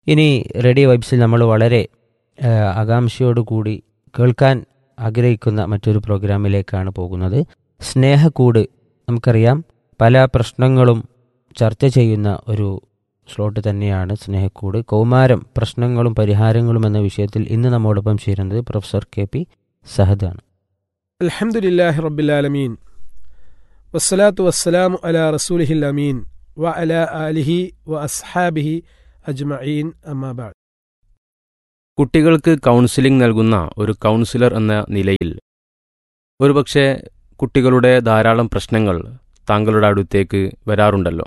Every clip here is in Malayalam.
ഇനി റേഡിയോ വൈബ്സിൽ നമ്മൾ വളരെ ആ, ആകാംക്ഷയോടുകൂടി കേൾക്കാൻ ആഗ്രഹിക്കുന്ന മറ്റൊരു പ്രോഗ്രാമിലേക്കാണ് പോകുന്നത് സ്നേഹക്കൂട് നമുക്കറിയാം പല പ്രശ്നങ്ങളും ചർച്ച ചെയ്യുന്ന ഒരു സ്ലോട്ട് തന്നെയാണ് സ്നേഹക്കൂട് കൗമാരം പ്രശ്നങ്ങളും പരിഹാരങ്ങളും എന്ന വിഷയത്തിൽ ഇന്ന് നമ്മോടൊപ്പം ചേരുന്നത് പ്രൊഫസർ കെ പി സഹദാണ് അൽഹംദുലില്ലാഹി റബ്ബിൽ ആലമീൻ വസ്സലാത്തു വസ്സലാമു അലാ റസൂലിഹിൽ അമീൻ വ അലാ ആലിഹി വ അസ്ഹാബിഹി അജ്മഈൻ അമ്മാ ബഅദ് കുട്ടികൾക്ക് കൗൺസിലിംഗ് നൽകുന്ന ഒരു കൗൺസിലർ എന്ന നിലയിൽ ഒരുപക്ഷെ കുട്ടികളുടെ ധാരാളം പ്രശ്നങ്ങൾ താങ്കളുടെ അടുത്തേക്ക് വരാറുണ്ടല്ലോ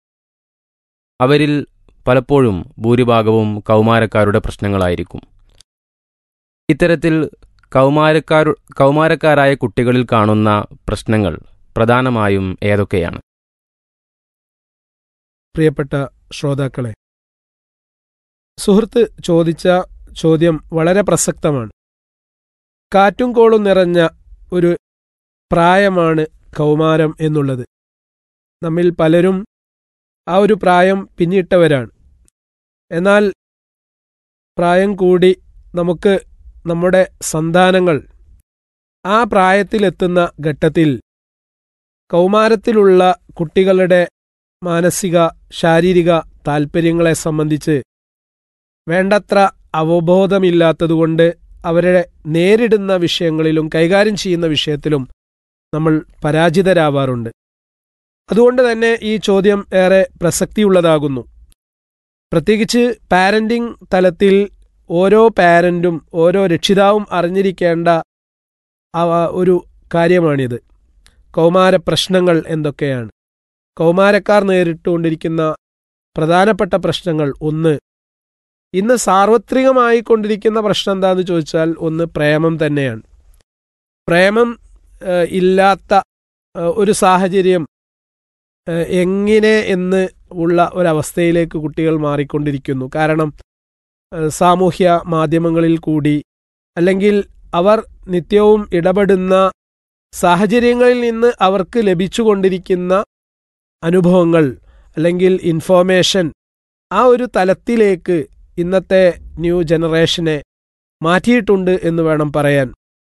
അവരിൽ പലപ്പോഴും ഭൂരിഭാഗവും കൗമാരക്കാരുടെ പ്രശ്നങ്ങളായിരിക്കും ഇത്തരത്തിൽ കൗമാരക്കാർ കൗമാരക്കാരായ കുട്ടികളിൽ കാണുന്ന പ്രശ്നങ്ങൾ പ്രധാനമായും ഏതൊക്കെയാണ് പ്രിയപ്പെട്ട ശ്രോതാക്കളെ സുഹൃത്ത് ചോദിച്ച ചോദ്യം വളരെ പ്രസക്തമാണ് കാറ്റും കോളും നിറഞ്ഞ ഒരു പ്രായമാണ് കൗമാരം എന്നുള്ളത് നമ്മിൽ പലരും ആ ഒരു പ്രായം പിന്നിട്ടവരാണ് എന്നാൽ പ്രായം കൂടി നമുക്ക് നമ്മുടെ സന്താനങ്ങൾ ആ പ്രായത്തിലെത്തുന്ന ഘട്ടത്തിൽ കൗമാരത്തിലുള്ള കുട്ടികളുടെ മാനസിക ശാരീരിക താൽപ്പര്യങ്ങളെ സംബന്ധിച്ച് വേണ്ടത്ര അവബോധമില്ലാത്തതുകൊണ്ട് അവരെ നേരിടുന്ന വിഷയങ്ങളിലും കൈകാര്യം ചെയ്യുന്ന വിഷയത്തിലും നമ്മൾ പരാജിതരാവാറുണ്ട് അതുകൊണ്ട് തന്നെ ഈ ചോദ്യം ഏറെ പ്രസക്തിയുള്ളതാകുന്നു പ്രത്യേകിച്ച് പാരന്റിംഗ് തലത്തിൽ ഓരോ പാരന്റും ഓരോ രക്ഷിതാവും അറിഞ്ഞിരിക്കേണ്ട അവ- ഒരു കാര്യമാണിത് കൗമാര പ്രശ്നങ്ങൾ എന്തൊക്കെയാണ് കൗമാരക്കാർ നേരിട്ടുകൊണ്ടിരിക്കുന്ന പ്രധാനപ്പെട്ട പ്രശ്നങ്ങൾ ഒന്ന് ഇന്ന് സാർവത്രികമായി കൊണ്ടിരിക്കുന്ന പ്രശ്നം എന്താന്ന് ചോദിച്ചാൽ ഒന്ന് പ്രേമം തന്നെയാണ് പ്രേമം ഏഹ്, ഇല്ലാത്ത ഏഹ്, ഒരു സാഹചര്യം ഏഹ്, എങ്ങനെ എന്ന് ഉള്ള ഒരവസ്ഥയിലേക്ക് കുട്ടികൾ മാറിക്കൊണ്ടിരിക്കുന്നു കാരണം ഏഹ്, സാമൂഹ്യ മാധ്യമങ്ങളിൽ കൂടി അല്ലെങ്കിൽ അവർ നിത്യവും ഇടപെടുന്ന സാഹചര്യങ്ങളിൽ നിന്ന് അവർക്ക് ലഭിച്ചുകൊണ്ടിരിക്കുന്ന അനുഭവങ്ങൾ അല്ലെങ്കിൽ ഇൻഫോർമേഷൻ ആ ഒരു തലത്തിലേക്ക് ഇന്നത്തെ ന്യൂ ജനറേഷനെ മാറ്റിയിട്ടുണ്ട് എന്ന് വേണം പറയാൻ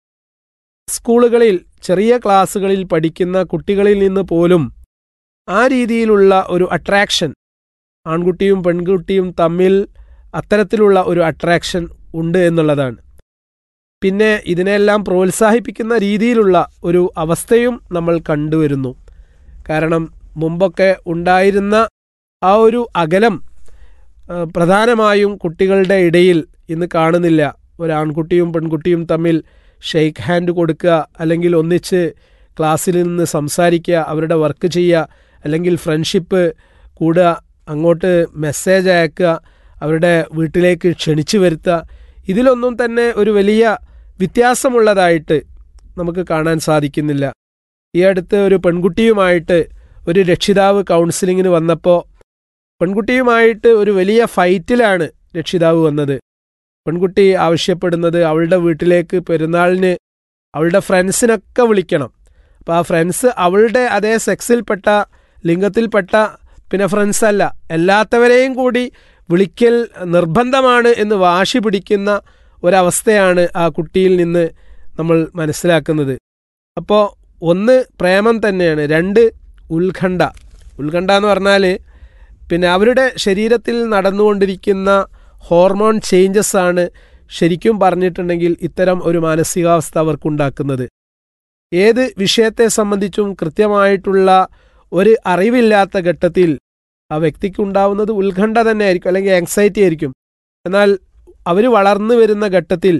സ്കൂളുകളിൽ ചെറിയ ക്ലാസ്സുകളിൽ പഠിക്കുന്ന കുട്ടികളിൽ നിന്ന് പോലും ആ രീതിയിലുള്ള ഒരു അട്രാക്ഷൻ ആൺകുട്ടിയും പെൺകുട്ടിയും തമ്മിൽ അത്തരത്തിലുള്ള ഒരു അട്രാക്ഷൻ ഉണ്ട് എന്നുള്ളതാണ് പിന്നെ ഇതിനെല്ലാം പ്രോത്സാഹിപ്പിക്കുന്ന രീതിയിലുള്ള ഒരു അവസ്ഥയും നമ്മൾ കണ്ടുവരുന്നു കാരണം മുമ്പൊക്കെ ഉണ്ടായിരുന്ന ആ ഒരു അകലം ആ, പ്രധാനമായും കുട്ടികളുടെ ഇടയിൽ ഇന്ന് കാണുന്നില്ല ഒരു ആൺകുട്ടിയും പെൺകുട്ടിയും തമ്മിൽ ഷെയ്ക്ക് ഹാൻഡ് കൊടുക്കുക അല്ലെങ്കിൽ ഒന്നിച്ച് ക്ലാസ്സിൽ നിന്ന് സംസാരിക്കുക അവരുടെ വർക്ക് ചെയ്യുക അല്ലെങ്കിൽ ഫ്രണ്ട്ഷിപ്പ് കൂടുക അങ്ങോട്ട് മെസ്സേജ് അയക്കുക അവരുടെ വീട്ടിലേക്ക് ക്ഷണിച്ചു വരുത്തുക ഇതിലൊന്നും തന്നെ ഒരു വലിയ വ്യത്യാസമുള്ളതായിട്ട് നമുക്ക് കാണാൻ സാധിക്കുന്നില്ല ഈ അടുത്ത് ഒരു പെൺകുട്ടിയുമായിട്ട് ഒരു രക്ഷിതാവ് കൗൺസിലിങ്ങിന് വന്നപ്പോൾ പെൺകുട്ടിയുമായിട്ട് ഒരു വലിയ ഫൈറ്റിലാണ് രക്ഷിതാവ് വന്നത് പെൺകുട്ടി ആവശ്യപ്പെടുന്നത് അവളുടെ വീട്ടിലേക്ക് പെരുന്നാളിന് അവളുടെ ഫ്രണ്ട്സിനൊക്കെ വിളിക്കണം അപ്പോൾ ആ ഫ്രണ്ട്സ് അവളുടെ അതേ സെക്സിൽപ്പെട്ട ലിംഗത്തിൽപ്പെട്ട പിന്നെ ഫ്രണ്ട്സ് അല്ല എല്ലാത്തവരെയും കൂടി വിളിക്കൽ നിർബന്ധമാണ് എന്ന് വാശി പിടിക്കുന്ന ഒരവസ്ഥയാണ് ആ കുട്ടിയിൽ നിന്ന് നമ്മൾ മനസ്സിലാക്കുന്നത് അപ്പോൾ ഒന്ന് പ്രേമം തന്നെയാണ് രണ്ട് ഉത്കണ്ഠ ഉത്കണ്ഠ എന്ന് പറഞ്ഞാൽ പിന്നെ അവരുടെ ശരീരത്തിൽ നടന്നുകൊണ്ടിരിക്കുന്ന ഹോർമോൺ ചേഞ്ചസ് ആണ് ശരിക്കും പറഞ്ഞിട്ടുണ്ടെങ്കിൽ ഇത്തരം ഒരു മാനസികാവസ്ഥ അവർക്കുണ്ടാക്കുന്നത് ഏത് വിഷയത്തെ സംബന്ധിച്ചും കൃത്യമായിട്ടുള്ള ഒരു അറിവില്ലാത്ത ഘട്ടത്തിൽ ആ വ്യക്തിക്കുണ്ടാവുന്നത് ഉത്കണ്ഠ തന്നെ ആയിരിക്കും അല്ലെങ്കിൽ ആങ്സൈറ്റി ആയിരിക്കും എന്നാൽ അവർ വളർന്നു വരുന്ന ഘട്ടത്തിൽ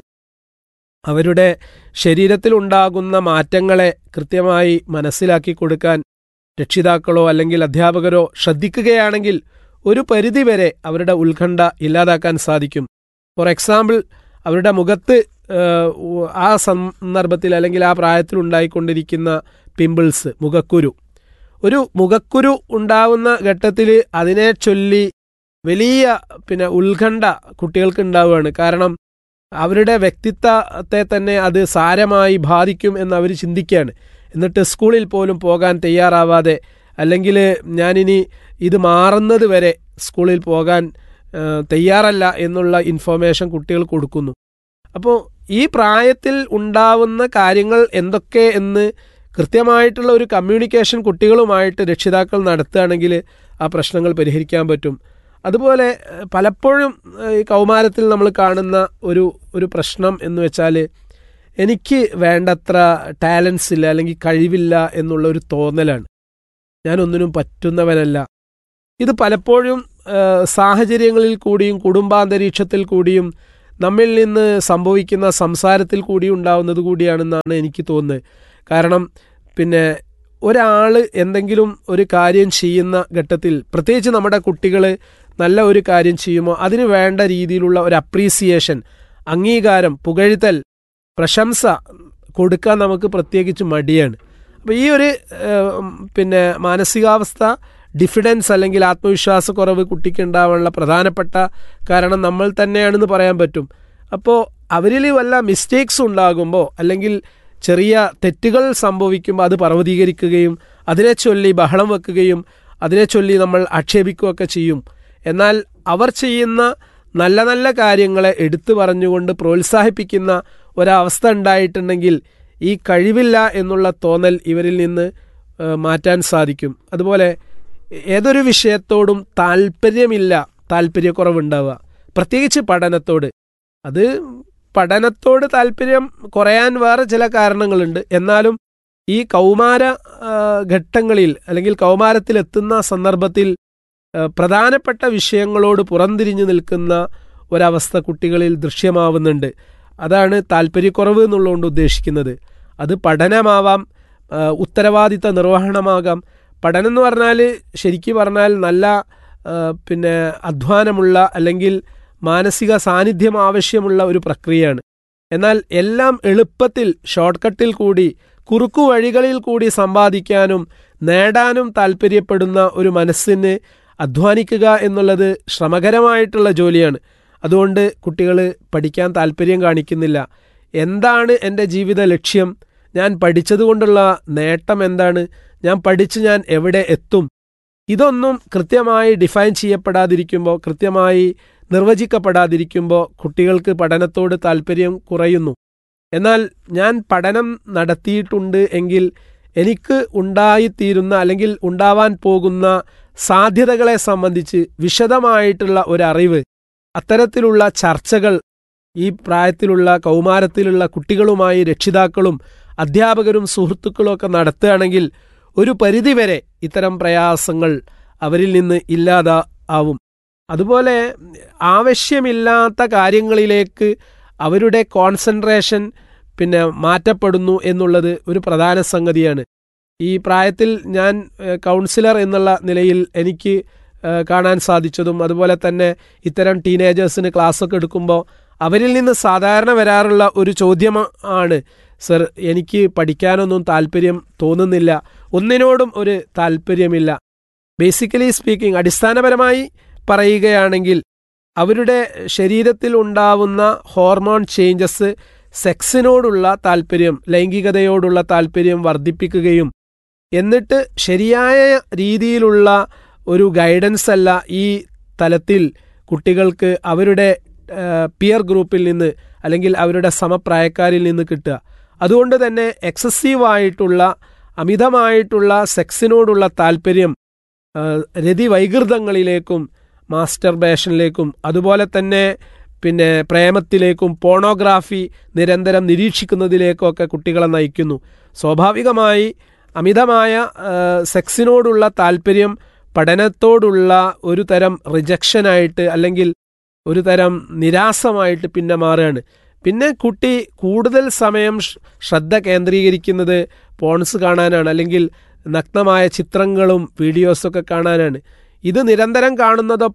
അവരുടെ ശരീരത്തിൽ ഉണ്ടാകുന്ന മാറ്റങ്ങളെ കൃത്യമായി മനസ്സിലാക്കി കൊടുക്കാൻ രക്ഷിതാക്കളോ അല്ലെങ്കിൽ അധ്യാപകരോ ശ്രദ്ധിക്കുകയാണെങ്കിൽ ഒരു പരിധിവരെ അവരുടെ ഉത്കണ്ഠ ഇല്ലാതാക്കാൻ സാധിക്കും ഫോർ എക്സാമ്പിൾ അവരുടെ മുഖത്ത് ഏഹ്, ഉ- ആ സന്ദർഭത്തിൽ അല്ലെങ്കിൽ ആ പ്രായത്തിൽ ഉണ്ടായിക്കൊണ്ടിരിക്കുന്ന പിമ്പിൾസ് മുഖക്കുരു ഒരു മുഖക്കുരു ഉണ്ടാവുന്ന ഘട്ടത്തിൽ അതിനെ ചൊല്ലി വലിയ പിന്നെ ഉത്കണ്ഠ കുട്ടികൾക്ക് ഉണ്ടാവുകയാണ് കാരണം അവരുടെ വ്യക്തിത്വത്തെ തന്നെ അത് സാരമായി ബാധിക്കും എന്ന് അവർ ചിന്തിക്കുകയാണ് എന്നിട്ട് സ്കൂളിൽ പോലും പോകാൻ തയ്യാറാവാതെ അല്ലെങ്കിൽ ഞാനിനി ഇത് മാറുന്നത് വരെ സ്കൂളിൽ പോകാൻ ആ, തയ്യാറല്ല എന്നുള്ള ഇൻഫർമേഷൻ കുട്ടികൾ കൊടുക്കുന്നു അപ്പോൾ ഈ പ്രായത്തിൽ ഉണ്ടാവുന്ന കാര്യങ്ങൾ എന്തൊക്കെ എന്ന് കൃത്യമായിട്ടുള്ള ഒരു കമ്മ്യൂണിക്കേഷൻ കുട്ടികളുമായിട്ട് രക്ഷിതാക്കൾ നടത്തുകയാണെങ്കിൽ ആ പ്രശ്നങ്ങൾ പരിഹരിക്കാൻ പറ്റും അതുപോലെ ഏഹ്, പലപ്പോഴും ഏഹ്, ഈ കൗമാരത്തിൽ നമ്മൾ കാണുന്ന ഒരു ഒരു പ്രശ്നം എന്ന് വെച്ചാൽ എനിക്ക് വേണ്ടത്ര ടാലൻസ് ഇല്ല അല്ലെങ്കിൽ കഴിവില്ല എന്നുള്ള ഒരു തോന്നലാണ് ഞാനൊന്നിനും പറ്റുന്നവനല്ല ഇത് പലപ്പോഴും ഏഹ്, സാഹചര്യങ്ങളിൽ കൂടിയും കുടുംബാന്തരീക്ഷത്തിൽ കൂടിയും നമ്മിൽ നിന്ന് സംഭവിക്കുന്ന സംസാരത്തിൽ കൂടി ഉണ്ടാവുന്നത് കൂടിയാണെന്നാണ് എനിക്ക് തോന്നുന്നത് കാരണം പിന്നെ ഒരാൾ എന്തെങ്കിലും ഒരു കാര്യം ചെയ്യുന്ന ഘട്ടത്തിൽ പ്രത്യേകിച്ച് നമ്മുടെ കുട്ടികൾ നല്ല ഒരു കാര്യം ചെയ്യുമ്പോൾ അതിന് വേണ്ട രീതിയിലുള്ള ഒരു അപ്രീസിയേഷൻ അംഗീകാരം പുകഴ്ത്തൽ പ്രശംസ കൊടുക്കാൻ നമുക്ക് പ്രത്യേകിച്ച് മടിയാണ് അപ്പോൾ ഈ ഒരു ഏഹ്, ഉം, പിന്നെ മാനസികാവസ്ഥ ഡിഫിഡൻസ് അല്ലെങ്കിൽ ആത്മവിശ്വാസക്കുറവ് കുട്ടിക്ക് ഉണ്ടാവാനുള്ള പ്രധാനപ്പെട്ട കാരണം നമ്മൾ തന്നെയാണെന്ന് പറയാൻ പറ്റും അപ്പോൾ അവരിൽ വല്ല മിസ്റ്റേക്സ് ഉണ്ടാകുമ്പോൾ അല്ലെങ്കിൽ ചെറിയ തെറ്റുകൾ സംഭവിക്കുമ്പോൾ അത് പർവ്വതീകരിക്കുകയും അതിനെ ചൊല്ലി ബഹളം വെക്കുകയും അതിനെ ചൊല്ലി നമ്മൾ ആക്ഷേപിക്കുകയൊക്കെ ചെയ്യും എന്നാൽ അവർ ചെയ്യുന്ന നല്ല നല്ല കാര്യങ്ങളെ എടുത്തു പറഞ്ഞുകൊണ്ട് പ്രോത്സാഹിപ്പിക്കുന്ന ഒരവസ്ഥ ഉണ്ടായിട്ടുണ്ടെങ്കിൽ ഈ കഴിവില്ല എന്നുള്ള തോന്നൽ ഇവരിൽ നിന്ന് ഏഹ്, മാറ്റാൻ സാധിക്കും അതുപോലെ ഏതൊരു വിഷയത്തോടും താല്പര്യമില്ല താല്പര്യക്കുറവുണ്ടാവുക പ്രത്യേകിച്ച് പഠനത്തോട് അത് പഠനത്തോട് താല്പര്യം കുറയാൻ വേറെ ചില കാരണങ്ങളുണ്ട് എന്നാലും ഈ കൗമാര ആ, ഘട്ടങ്ങളിൽ അല്ലെങ്കിൽ കൗമാരത്തിലെത്തുന്ന സന്ദർഭത്തിൽ ആ, പ്രധാനപ്പെട്ട വിഷയങ്ങളോട് പുറംതിരിഞ്ഞു നിൽക്കുന്ന ഒരവസ്ഥ കുട്ടികളിൽ ദൃശ്യമാവുന്നുണ്ട് അതാണ് താല്പര്യക്കുറവ് എന്നുള്ളതുകൊണ്ട് ഉദ്ദേശിക്കുന്നത് അത് പഠനമാവാം ആ, ഉത്തരവാദിത്ത നിർവഹണമാകാം പഠനം എന്ന് പറഞ്ഞാൽ ശരിക്കും പറഞ്ഞാൽ നല്ല ആ, പിന്നെ അധ്വാനമുള്ള അല്ലെങ്കിൽ മാനസിക സാന്നിധ്യം ആവശ്യമുള്ള ഒരു പ്രക്രിയയാണ് എന്നാൽ എല്ലാം എളുപ്പത്തിൽ ഷോർട്ട് കട്ടിൽ കൂടി കുറുക്കു വഴികളിൽ കൂടി സമ്പാദിക്കാനും നേടാനും താല്പര്യപ്പെടുന്ന ഒരു മനസ്സിന് അധ്വാനിക്കുക എന്നുള്ളത് ശ്രമകരമായിട്ടുള്ള ജോലിയാണ് അതുകൊണ്ട് കുട്ടികൾ പഠിക്കാൻ താല്പര്യം കാണിക്കുന്നില്ല എന്താണ് എൻ്റെ ജീവിത ലക്ഷ്യം ഞാൻ പഠിച്ചതുകൊണ്ടുള്ള നേട്ടം എന്താണ് ഞാൻ പഠിച്ച് ഞാൻ എവിടെ എത്തും ഇതൊന്നും കൃത്യമായി ഡിഫൈൻ ചെയ്യപ്പെടാതിരിക്കുമ്പോൾ കൃത്യമായി നിർവചിക്കപ്പെടാതിരിക്കുമ്പോൾ കുട്ടികൾക്ക് പഠനത്തോട് താല്പര്യം കുറയുന്നു എന്നാൽ ഞാൻ പഠനം നടത്തിയിട്ടുണ്ട് എങ്കിൽ എനിക്ക് ഉണ്ടായിത്തീരുന്ന അല്ലെങ്കിൽ ഉണ്ടാവാൻ പോകുന്ന സാധ്യതകളെ സംബന്ധിച്ച് വിശദമായിട്ടുള്ള ഒരറിവ് അത്തരത്തിലുള്ള ചർച്ചകൾ ഈ പ്രായത്തിലുള്ള കൗമാരത്തിലുള്ള കുട്ടികളുമായി രക്ഷിതാക്കളും അധ്യാപകരും സുഹൃത്തുക്കളും ഒക്കെ നടത്തുകയാണെങ്കിൽ ഒരു പരിധിവരെ ഇത്തരം പ്രയാസങ്ങൾ അവരിൽ നിന്ന് ഇല്ലാതാ ആവും അതുപോലെ ആവശ്യമില്ലാത്ത കാര്യങ്ങളിലേക്ക് അവരുടെ കോൺസെൻട്രേഷൻ പിന്നെ മാറ്റപ്പെടുന്നു എന്നുള്ളത് ഒരു പ്രധാന സംഗതിയാണ് ഈ പ്രായത്തിൽ ഞാൻ ഏഹ്, കൗൺസിലർ എന്നുള്ള നിലയിൽ എനിക്ക് ഏഹ്, കാണാൻ സാധിച്ചതും അതുപോലെ തന്നെ ഇത്തരം ടീനേജേഴ്സിന് ക്ലാസ്സൊക്കെ എടുക്കുമ്പോൾ അവരിൽ നിന്ന് സാധാരണ വരാറുള്ള ഒരു ചോദ്യം ആണ് സർ എനിക്ക് പഠിക്കാനൊന്നും താല്പര്യം തോന്നുന്നില്ല ഒന്നിനോടും ഒരു താല്പര്യമില്ല ബേസിക്കലി സ്പീക്കിംഗ് അടിസ്ഥാനപരമായി പറയുകയാണെങ്കിൽ അവരുടെ ശരീരത്തിൽ ഉണ്ടാവുന്ന ഹോർമോൺ ചേഞ്ചസ് സെക്സിനോടുള്ള താല്പര്യം ലൈംഗികതയോടുള്ള താല്പര്യം വർദ്ധിപ്പിക്കുകയും എന്നിട്ട് ശരിയായ രീതിയിലുള്ള ഒരു ഗൈഡൻസ് അല്ല ഈ തലത്തിൽ കുട്ടികൾക്ക് അവരുടെ പിയർ ഗ്രൂപ്പിൽ നിന്ന് അല്ലെങ്കിൽ അവരുടെ സമപ്രായക്കാരിൽ നിന്ന് കിട്ടുക അതുകൊണ്ട് തന്നെ എക്സസീവായിട്ടുള്ള അമിതമായിട്ടുള്ള സെക്സിനോടുള്ള താല്പര്യം ആ, രതിവൈകൃതങ്ങളിലേക്കും മാസ്റ്റർബേഷനിലേക്കും അതുപോലെ തന്നെ പിന്നെ പ്രേമത്തിലേക്കും പോണോഗ്രാഫി നിരന്തരം നിരീക്ഷിക്കുന്നതിലേക്കും ഒക്കെ കുട്ടികളെ നയിക്കുന്നു സ്വാഭാവികമായി അമിതമായ ആ, സെക്സിനോടുള്ള താല്പര്യം പഠനത്തോടുള്ള ഒരു തരം റിജക്ഷനായിട്ട് അല്ലെങ്കിൽ ഒരു തരം നിരാസമായിട്ട് പിന്നെ മാറുകയാണ് പിന്നെ കുട്ടി കൂടുതൽ സമയം ഷ്- ശ്രദ്ധ കേന്ദ്രീകരിക്കുന്നത് പോൺസ് കാണാനാണ് അല്ലെങ്കിൽ നഗ്നമായ ചിത്രങ്ങളും വീഡിയോസൊക്കെ കാണാനാണ് ഇത് നിരന്തരം കാണുന്നത്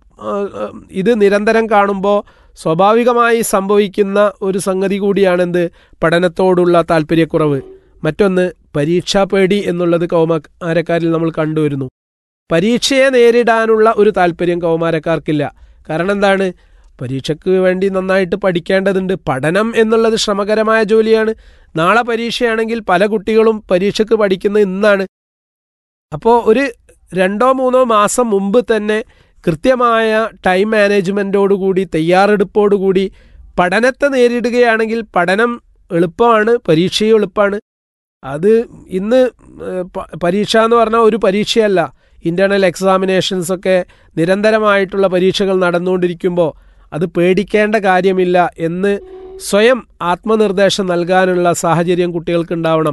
ഇത് നിരന്തരം കാണുമ്പോൾ സ്വാഭാവികമായി സംഭവിക്കുന്ന ഒരു സംഗതി കൂടിയാണെന്ത് പഠനത്തോടുള്ള താല്പര്യക്കുറവ് മറ്റൊന്ന് പരീക്ഷാ പേടി എന്നുള്ളത് കൗമാരക്കാരിൽ നമ്മൾ കണ്ടുവരുന്നു പരീക്ഷയെ നേരിടാനുള്ള ഒരു താല്പര്യം കൗമാരക്കാർക്കില്ല കാരണം എന്താണ് പരീക്ഷയ്ക്ക് വേണ്ടി നന്നായിട്ട് പഠിക്കേണ്ടതുണ്ട് പഠനം എന്നുള്ളത് ശ്രമകരമായ ജോലിയാണ് നാളെ പരീക്ഷയാണെങ്കിൽ പല കുട്ടികളും പരീക്ഷയ്ക്ക് പഠിക്കുന്നത് ഇന്നാണ് അപ്പോൾ ഒരു രണ്ടോ മൂന്നോ മാസം മുമ്പ് തന്നെ കൃത്യമായ ടൈം മാനേജ്മെൻറ്റോടുകൂടി തയ്യാറെടുപ്പോടുകൂടി പഠനത്തെ നേരിടുകയാണെങ്കിൽ പഠനം എളുപ്പമാണ് പരീക്ഷയും എളുപ്പമാണ് അത് ഇന്ന് ഏഹ്, പ- പരീക്ഷ എന്ന് പറഞ്ഞാൽ ഒരു പരീക്ഷയല്ല ഇൻ്റേണൽ എക്സാമിനേഷൻസ് ഒക്കെ നിരന്തരമായിട്ടുള്ള പരീക്ഷകൾ നടന്നുകൊണ്ടിരിക്കുമ്പോൾ അത് പേടിക്കേണ്ട കാര്യമില്ല എന്ന് സ്വയം ആത്മനിർദ്ദേശം നൽകാനുള്ള സാഹചര്യം കുട്ടികൾക്ക് ഉണ്ടാവണം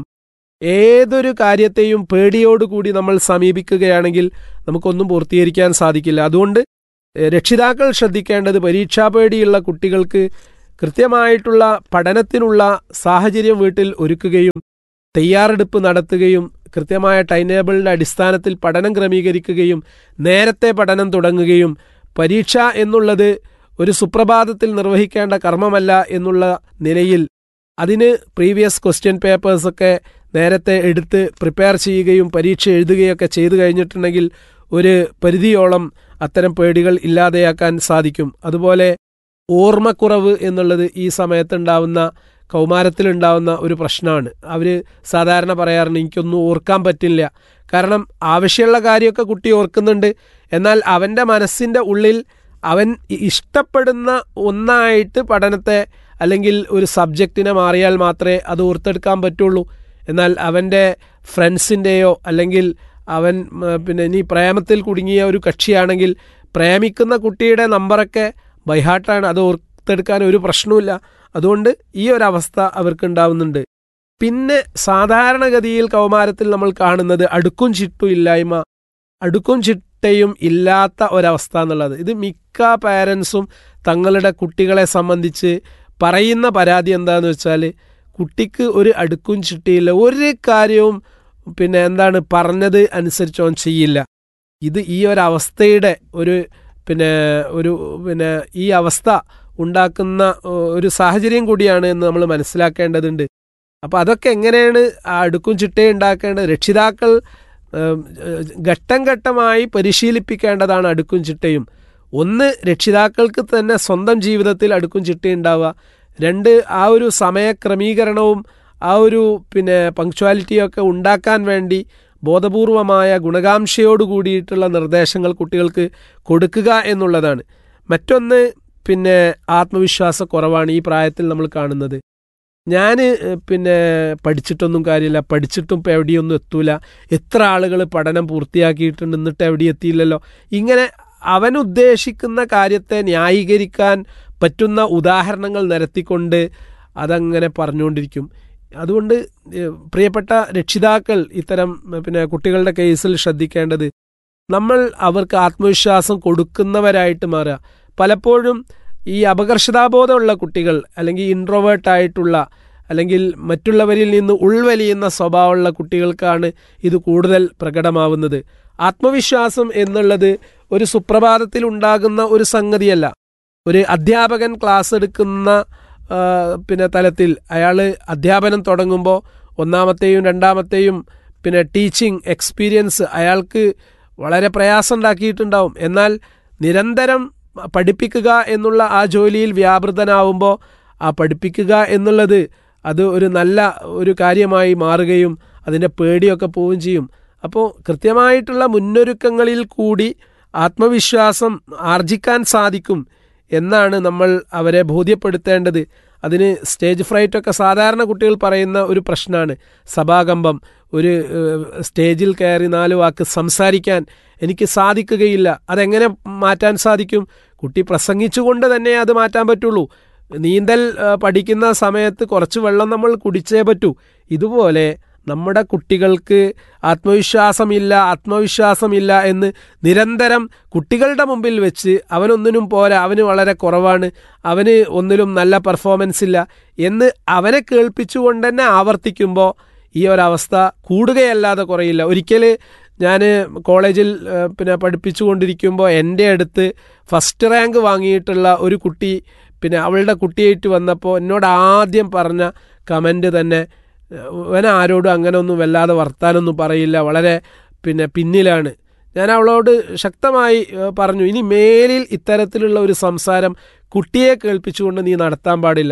ഏതൊരു കാര്യത്തെയും പേടിയോടുകൂടി നമ്മൾ സമീപിക്കുകയാണെങ്കിൽ നമുക്കൊന്നും പൂർത്തീകരിക്കാൻ സാധിക്കില്ല അതുകൊണ്ട് ഏഹ്, രക്ഷിതാക്കൾ ശ്രദ്ധിക്കേണ്ടത് പരീക്ഷാ പേടിയുള്ള കുട്ടികൾക്ക് കൃത്യമായിട്ടുള്ള പഠനത്തിനുള്ള സാഹചര്യം വീട്ടിൽ ഒരുക്കുകയും തയ്യാറെടുപ്പ് നടത്തുകയും കൃത്യമായ ടൈം ടേബിളിൻ്റെ അടിസ്ഥാനത്തിൽ പഠനം ക്രമീകരിക്കുകയും നേരത്തെ പഠനം തുടങ്ങുകയും പരീക്ഷ എന്നുള്ളത് ഒരു സുപ്രഭാതത്തിൽ നിർവഹിക്കേണ്ട കർമ്മമല്ല എന്നുള്ള നിലയിൽ അതിന് പ്രീവിയസ് ക്വസ്റ്റ്യൻ പേപ്പേഴ്സൊക്കെ നേരത്തെ എടുത്ത് പ്രിപ്പയർ ചെയ്യുകയും പരീക്ഷ എഴുതുകയൊക്കെ ചെയ്തു കഴിഞ്ഞിട്ടുണ്ടെങ്കിൽ ഒരു പരിധിയോളം അത്തരം പേടികൾ ഇല്ലാതെയാക്കാൻ സാധിക്കും അതുപോലെ ഓർമ്മക്കുറവ് എന്നുള്ളത് ഈ സമയത്തുണ്ടാവുന്ന കൗമാരത്തിലുണ്ടാവുന്ന ഒരു പ്രശ്നമാണ് അവർ സാധാരണ പറയാറുണ്ട് എനിക്കൊന്നും ഓർക്കാൻ പറ്റില്ല കാരണം ആവശ്യമുള്ള കാര്യമൊക്കെ കുട്ടി ഓർക്കുന്നുണ്ട് എന്നാൽ അവൻ്റെ മനസ്സിൻ്റെ ഉള്ളിൽ അവൻ ഇ- ഇഷ്ടപ്പെടുന്ന ഒന്നായിട്ട് പഠനത്തെ അല്ലെങ്കിൽ ഒരു സബ്ജക്റ്റിനെ മാറിയാൽ മാത്രമേ അത് ഓർത്തെടുക്കാൻ പറ്റുള്ളൂ എന്നാൽ അവൻ്റെ ഫ്രണ്ട്സിൻ്റെയോ അല്ലെങ്കിൽ അവൻ ഉം, പിന്നെ ഇനി പ്രേമത്തിൽ കുടുങ്ങിയ ഒരു കക്ഷിയാണെങ്കിൽ പ്രേമിക്കുന്ന കുട്ടിയുടെ നമ്പറൊക്കെ ബൈഹാർട്ടാണ് അത് ഓർത്തെടുക്കാൻ ഒരു പ്രശ്നവുമില്ല അതുകൊണ്ട് ഈ ഒരു അവസ്ഥ അവർക്ക് ഉണ്ടാവുന്നുണ്ട് പിന്നെ സാധാരണഗതിയിൽ കൗമാരത്തിൽ നമ്മൾ കാണുന്നത് അടുക്കും ചിട്ടും ഇല്ലായ്മ അടുക്കും ചിട്ടയും ഇല്ലാത്ത ഒരവസ്ഥ എന്നുള്ളത് ഇത് മിക്ക പാരൻസും തങ്ങളുടെ കുട്ടികളെ സംബന്ധിച്ച് പറയുന്ന പരാതി എന്താന്ന് വെച്ചാൽ കുട്ടിക്ക് ഒരു അടുക്കും ചിട്ടയില്ല ഒരു കാര്യവും പിന്നെ എന്താണ് പറഞ്ഞത് അനുസരിച്ച് അവൻ ചെയ്യില്ല ഇത് ഈ ഒരു അവസ്ഥയുടെ ഒരു പിന്നെ ഒരു പിന്നെ ഈ അവസ്ഥ ഉണ്ടാക്കുന്ന ഏഹ്, ഒരു സാഹചര്യം കൂടിയാണ് എന്ന് നമ്മൾ മനസ്സിലാക്കേണ്ടതുണ്ട് അപ്പോൾ അതൊക്കെ എങ്ങനെയാണ് ആ അടുക്കും ചിട്ടയും ഉണ്ടാക്കേണ്ടത് രക്ഷിതാക്കൾ ഏഹ്, ഏഹ്, ഘട്ടം ഘട്ടമായി പരിശീലിപ്പിക്കേണ്ടതാണ് അടുക്കും ചിട്ടയും ഒന്ന് രക്ഷിതാക്കൾക്ക് തന്നെ സ്വന്തം ജീവിതത്തിൽ അടുക്കും ചിട്ടയുണ്ടാവുക രണ്ട് ആ ഒരു സമയക്രമീകരണവും ആ ഒരു പിന്നെ പങ്ക്ച്വാലിറ്റിയൊക്കെ ഉണ്ടാക്കാൻ വേണ്ടി ബോധപൂർവമായ ഗുണകാംക്ഷയോട് കൂടിയിട്ടുള്ള നിർദ്ദേശങ്ങൾ കുട്ടികൾക്ക് കൊടുക്കുക എന്നുള്ളതാണ് മറ്റൊന്ന് പിന്നെ ആത്മവിശ്വാസ കുറവാണ് ഈ പ്രായത്തിൽ നമ്മൾ കാണുന്നത് ഞാൻ പിന്നെ പഠിച്ചിട്ടൊന്നും കാര്യമില്ല പഠിച്ചിട്ടും ഇപ്പോൾ എവിടെയൊന്നും എത്തൂല എത്ര ആളുകൾ പഠനം പൂർത്തിയാക്കിയിട്ടുണ്ട് എന്നിട്ട് എവിടെ എത്തിയില്ലല്ലോ ഇങ്ങനെ അവൻ ഉദ്ദേശിക്കുന്ന കാര്യത്തെ ന്യായീകരിക്കാൻ പറ്റുന്ന ഉദാഹരണങ്ങൾ നിരത്തിക്കൊണ്ട് അതങ്ങനെ പറഞ്ഞുകൊണ്ടിരിക്കും അതുകൊണ്ട് ഏഹ്, പ്രിയപ്പെട്ട രക്ഷിതാക്കൾ ഇത്തരം ഏഹ്, പിന്നെ കുട്ടികളുടെ കേസിൽ ശ്രദ്ധിക്കേണ്ടത് നമ്മൾ അവർക്ക് ആത്മവിശ്വാസം കൊടുക്കുന്നവരായിട്ട് മാറുക പലപ്പോഴും ഈ അപകർഷതാബോധമുള്ള കുട്ടികൾ അല്ലെങ്കിൽ ഇൻട്രോവേർട്ടായിട്ടുള്ള അല്ലെങ്കിൽ മറ്റുള്ളവരിൽ നിന്ന് ഉൾവലിയുന്ന സ്വഭാവമുള്ള കുട്ടികൾക്കാണ് ഇത് കൂടുതൽ പ്രകടമാവുന്നത് ആത്മവിശ്വാസം എന്നുള്ളത് ഒരു സുപ്രഭാതത്തിൽ ഉണ്ടാകുന്ന ഒരു സംഗതിയല്ല ഒരു അധ്യാപകൻ ക്ലാസ് എടുക്കുന്ന ആ, പിന്നെ തലത്തിൽ അയാൾ അധ്യാപനം തുടങ്ങുമ്പോൾ ഒന്നാമത്തെയും രണ്ടാമത്തെയും പിന്നെ ടീച്ചിങ് എക്സ്പീരിയൻസ് അയാൾക്ക് വളരെ പ്രയാസം ഉണ്ടാക്കിയിട്ടുണ്ടാവും എന്നാൽ നിരന്തരം പഠിപ്പിക്കുക എന്നുള്ള ആ ജോലിയിൽ വ്യാപൃതനാവുമ്പോൾ ആ പഠിപ്പിക്കുക എന്നുള്ളത് അത് ഒരു നല്ല ഒരു കാര്യമായി മാറുകയും അതിൻ്റെ പേടിയൊക്കെ പോവുകയും ചെയ്യും അപ്പോൾ കൃത്യമായിട്ടുള്ള മുന്നൊരുക്കങ്ങളിൽ കൂടി ആത്മവിശ്വാസം ആർജിക്കാൻ സാധിക്കും എന്നാണ് നമ്മൾ അവരെ ബോധ്യപ്പെടുത്തേണ്ടത് അതിന് സ്റ്റേജ് ഫ്രൈറ്റ് ഒക്കെ സാധാരണ കുട്ടികൾ പറയുന്ന ഒരു പ്രശ്നമാണ് സഭാകമ്പം ഒരു ഏഹ്, സ്റ്റേജിൽ കയറി നാല് വാക്ക് സംസാരിക്കാൻ എനിക്ക് സാധിക്കുകയില്ല അതെങ്ങനെ മാറ്റാൻ സാധിക്കും കുട്ടി പ്രസംഗിച്ചുകൊണ്ട് തന്നെ അത് മാറ്റാൻ പറ്റുള്ളൂ നീന്തൽ ഏഹ്, പഠിക്കുന്ന സമയത്ത് കുറച്ച് വെള്ളം നമ്മൾ കുടിച്ചേ പറ്റൂ ഇതുപോലെ നമ്മുടെ കുട്ടികൾക്ക് ആത്മവിശ്വാസമില്ല ആത്മവിശ്വാസമില്ല എന്ന് നിരന്തരം കുട്ടികളുടെ മുമ്പിൽ വെച്ച് അവനൊന്നിനും പോരാ അവന് വളരെ കുറവാണ് അവന് ഒന്നിലും നല്ല പെർഫോമൻസ് ഇല്ല എന്ന് അവനെ കേൾപ്പിച്ചുകൊണ്ട് തന്നെ ആവർത്തിക്കുമ്പോൾ ഈ ഒരവസ്ഥ കൂടുകയല്ലാതെ കുറയില്ല ഒരിക്കൽ ഞാൻ കോളേജിൽ ഏഹ്, പിന്നെ പഠിപ്പിച്ചുകൊണ്ടിരിക്കുമ്പോൾ എൻ്റെ അടുത്ത് ഫസ്റ്റ് റാങ്ക് വാങ്ങിയിട്ടുള്ള ഒരു കുട്ടി പിന്നെ അവളുടെ കുട്ടിയായിട്ട് വന്നപ്പോൾ എന്നോട് ആദ്യം പറഞ്ഞ കമൻ്റ് തന്നെ അവൻ ആരോടും അങ്ങനെ ഒന്നും വല്ലാതെ വർത്താനൊന്നും പറയില്ല വളരെ പിന്നെ പിന്നിലാണ് ഞാൻ അവളോട് ശക്തമായി ഏഹ്, പറഞ്ഞു ഇനി മേലിൽ ഇത്തരത്തിലുള്ള ഒരു സംസാരം കുട്ടിയെ കേൾപ്പിച്ചുകൊണ്ട് നീ നടത്താൻ പാടില്ല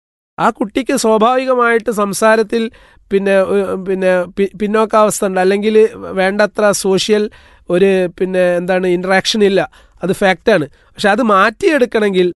ആ കുട്ടിക്ക് സ്വാഭാവികമായിട്ട് സംസാരത്തിൽ പിന്നെ ഏഹ്, പിന്നെ പി- പിന്നോക്കാവസ്ഥ ഉണ്ട് അല്ലെങ്കിൽ വേണ്ടത്ര സോഷ്യൽ ഒരു പിന്നെ എന്താണ് ഇൻട്രാക്ഷൻ ഇല്ല അത് ഫാക്റ്റാണ് പക്ഷെ അത് മാറ്റിയെടുക്കണമെങ്കിൽ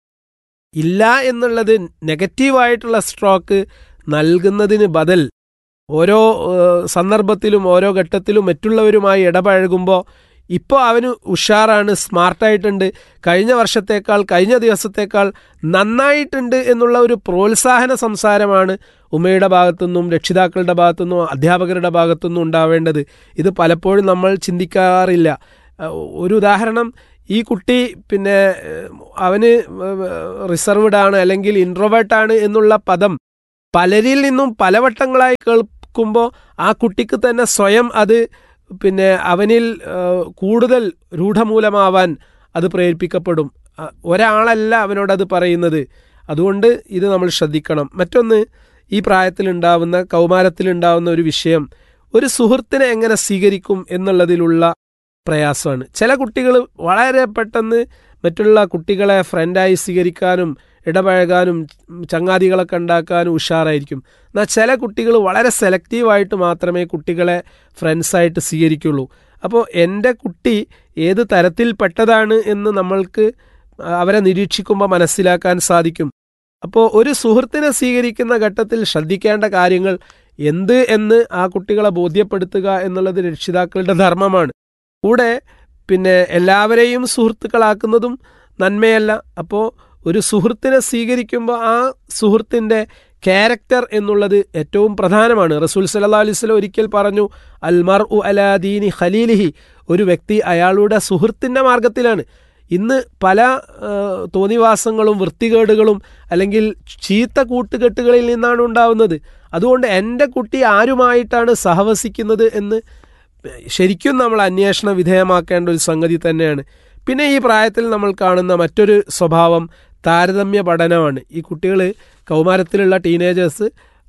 ഇല്ല എന്നുള്ളത് നെഗറ്റീവായിട്ടുള്ള സ്ട്രോക്ക് നൽകുന്നതിന് ബദൽ ഓരോ ഏഹ്, സന്ദർഭത്തിലും ഓരോ ഘട്ടത്തിലും മറ്റുള്ളവരുമായി ഇടപഴകുമ്പോൾ ഇപ്പോൾ അവന് ഉഷാറാണ് സ്മാർട്ടായിട്ടുണ്ട് കഴിഞ്ഞ വർഷത്തേക്കാൾ കഴിഞ്ഞ ദിവസത്തേക്കാൾ നന്നായിട്ടുണ്ട് എന്നുള്ള ഒരു പ്രോത്സാഹന സംസാരമാണ് ഉമ്മയുടെ ഭാഗത്തുനിന്നും രക്ഷിതാക്കളുടെ ഭാഗത്തുനിന്നും അധ്യാപകരുടെ ഭാഗത്തുനിന്നും ഉണ്ടാവേണ്ടത് ഇത് പലപ്പോഴും നമ്മൾ ചിന്തിക്കാറില്ല അഹ് ഒരു ഉദാഹരണം ഈ കുട്ടി പിന്നെ ഏഹ്, അവന് റിസർവ്ഡ് ആണ് അല്ലെങ്കിൽ ഇൻട്രോവേർട്ട് ആണ് എന്നുള്ള പദം പലരിൽ നിന്നും പലവട്ടങ്ങളായി കേൾക്കുമ്പോൾ ആ കുട്ടിക്ക് തന്നെ സ്വയം അത് പിന്നെ അവനിൽ ഏഹ്, കൂടുതൽ രൂഢമൂലമാവാൻ അത് പ്രേരിപ്പിക്കപ്പെടും അഹ് ഒരാളല്ല അവനോടത് പറയുന്നത് അതുകൊണ്ട് ഇത് നമ്മൾ ശ്രദ്ധിക്കണം മറ്റൊന്ന് ഈ പ്രായത്തിലുണ്ടാവുന്ന കൗമാരത്തിലുണ്ടാവുന്ന ഒരു വിഷയം ഒരു സുഹൃത്തിനെ എങ്ങനെ സ്വീകരിക്കും എന്നുള്ളതിലുള്ള പ്രയാസമാണ് ചില കുട്ടികൾ വളരെ പെട്ടെന്ന് മറ്റുള്ള കുട്ടികളെ ഫ്രണ്ടായി സ്വീകരിക്കാനും ഇടപഴകാനും ചങ്ങാതികളൊക്കെ ഉണ്ടാക്കാനും ഉഷാറായിരിക്കും എന്നാൽ ചില കുട്ടികൾ വളരെ സെലക്റ്റീവായിട്ട് മാത്രമേ കുട്ടികളെ ഫ്രണ്ട്സായിട്ട് സ്വീകരിക്കുള്ളൂ അപ്പോൾ എൻ്റെ കുട്ടി ഏത് തരത്തിൽപ്പെട്ടതാണ് എന്ന് നമ്മൾക്ക് അവരെ നിരീക്ഷിക്കുമ്പോൾ മനസ്സിലാക്കാൻ സാധിക്കും അപ്പോൾ ഒരു സുഹൃത്തിനെ സ്വീകരിക്കുന്ന ഘട്ടത്തിൽ ശ്രദ്ധിക്കേണ്ട കാര്യങ്ങൾ എന്ത് എന്ന് ആ കുട്ടികളെ ബോധ്യപ്പെടുത്തുക എന്നുള്ളത് രക്ഷിതാക്കളുടെ ധർമ്മമാണ് കൂടെ പിന്നെ എല്ലാവരെയും സുഹൃത്തുക്കളാക്കുന്നതും നന്മയല്ല അപ്പോൾ ഒരു സുഹൃത്തിനെ സ്വീകരിക്കുമ്പോൾ ആ സുഹൃത്തിൻ്റെ ക്യാരക്ടർ എന്നുള്ളത് ഏറ്റവും പ്രധാനമാണ് റസൂൽ സല്ലാ അലൈവലം ഒരിക്കൽ പറഞ്ഞു അൽമർ ഉ അലാദീനി ഖലീലിഹി ഒരു വ്യക്തി അയാളുടെ സുഹൃത്തിൻ്റെ മാർഗത്തിലാണ് ഇന്ന് പല ആ, തോന്നിവാസങ്ങളും വൃത്തികേടുകളും അല്ലെങ്കിൽ ചീത്ത കൂട്ടുകെട്ടുകളിൽ നിന്നാണ് ഉണ്ടാവുന്നത് അതുകൊണ്ട് എൻ്റെ കുട്ടി ആരുമായിട്ടാണ് സഹവസിക്കുന്നത് എന്ന് ശരിക്കും നമ്മൾ അന്വേഷണ വിധേയമാക്കേണ്ട ഒരു സംഗതി തന്നെയാണ് പിന്നെ ഈ പ്രായത്തിൽ നമ്മൾ കാണുന്ന മറ്റൊരു സ്വഭാവം താരതമ്യ പഠനമാണ് ഈ കുട്ടികൾ കൗമാരത്തിലുള്ള ടീനേജേഴ്സ്